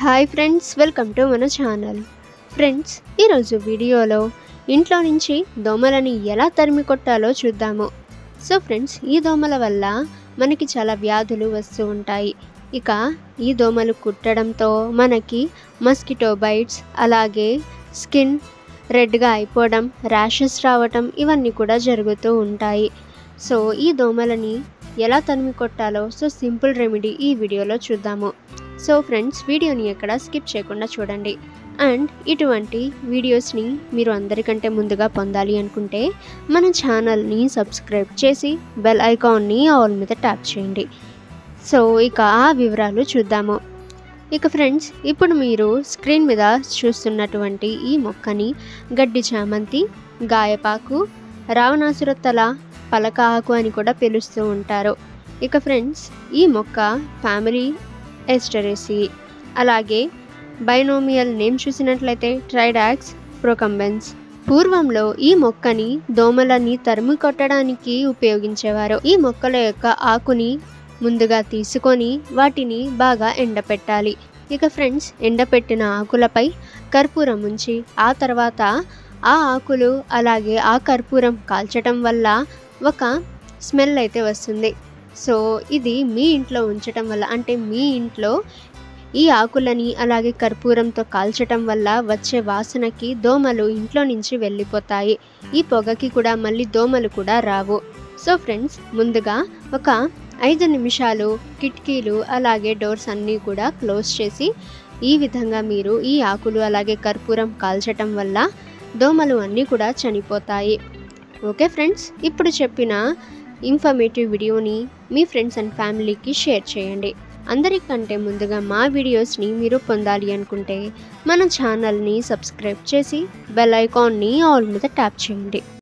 hi friends welcome to మన channel friends ఈరోజు వీడియోలో ఇంట్లో నుంచి దోమలని ఎలా తరిమి కొట్టాలో చూద్దాము సో ఫ్రెండ్స్ ఈ దోమల వల్ల మనకి చాలా వ్యాధులు వస్తూ ఉంటాయి ఇక ఈ దోమలు కుట్టడంతో మనకి మస్కిటో బైట్స్ అలాగే స్కిన్ రెడ్గా అయిపోవడం ర్యాషెస్ రావటం ఇవన్నీ కూడా జరుగుతూ ఉంటాయి సో ఈ దోమలని ఎలా తరిమి కొట్టాలో సో సింపుల్ రెమెడీ ఈ వీడియోలో చూద్దాము సో ఫ్రెండ్స్ వీడియోని ఎక్కడ స్కిప్ చేయకుండా చూడండి అండ్ ఇటువంటి వీడియోస్ని మీరు అందరికంటే ముందుగా పొందాలి అనుకుంటే మన ఛానల్ని సబ్స్క్రైబ్ చేసి బెల్ ఐకాన్ని ఆల్ మీద ట్యాప్ చేయండి సో ఇక ఆ వివరాలు చూద్దాము ఇక ఫ్రెండ్స్ ఇప్పుడు మీరు స్క్రీన్ మీద చూస్తున్నటువంటి ఈ మొక్కని గడ్డి చామంతి గాయపాకు రావణాసురత్తల పలక ఆకు అని కూడా పిలుస్తూ ఉంటారు ఇక ఫ్రెండ్స్ ఈ మొక్క ఫ్యామిలీ ఎస్టరేసి అలాగే బైనోమియల్ నేమ్ చూసినట్లయితే ట్రైడాక్స్ ప్రొకంబెన్స్ పూర్వంలో ఈ మొక్కని దోమలని తరిమి కొట్టడానికి ఉపయోగించేవారు ఈ మొక్కల యొక్క ఆకుని ముందుగా తీసుకొని వాటిని బాగా ఎండపెట్టాలి ఇక ఫ్రెండ్స్ ఎండపెట్టిన ఆకులపై కర్పూరం ఉంచి ఆ తర్వాత ఆ ఆకులు అలాగే ఆ కర్పూరం కాల్చటం వల్ల ఒక స్మెల్ అయితే వస్తుంది సో ఇది మీ ఇంట్లో ఉంచటం వల్ల అంటే మీ ఇంట్లో ఈ ఆకులని అలాగే కర్పూరంతో కాల్చటం వల్ల వచ్చే వాసనకి దోమలు ఇంట్లో నుంచి వెళ్ళిపోతాయి ఈ పొగకి కూడా మళ్ళీ దోమలు కూడా రావు సో ఫ్రెండ్స్ ముందుగా ఒక ఐదు నిమిషాలు కిటికీలు అలాగే డోర్స్ అన్నీ కూడా క్లోజ్ చేసి ఈ విధంగా మీరు ఈ ఆకులు అలాగే కర్పూరం కాల్చటం వల్ల దోమలు అన్నీ కూడా చనిపోతాయి ఓకే ఫ్రెండ్స్ ఇప్పుడు చెప్పిన ఇన్ఫర్మేటివ్ వీడియోని మీ ఫ్రెండ్స్ అండ్ ఫ్యామిలీకి షేర్ చేయండి అందరికంటే ముందుగా మా వీడియోస్ని మీరు పొందాలి అనుకుంటే మన ఛానల్ని సబ్స్క్రైబ్ చేసి బెల్ ఐకాన్ని ఆల్ మీద ట్యాప్ చేయండి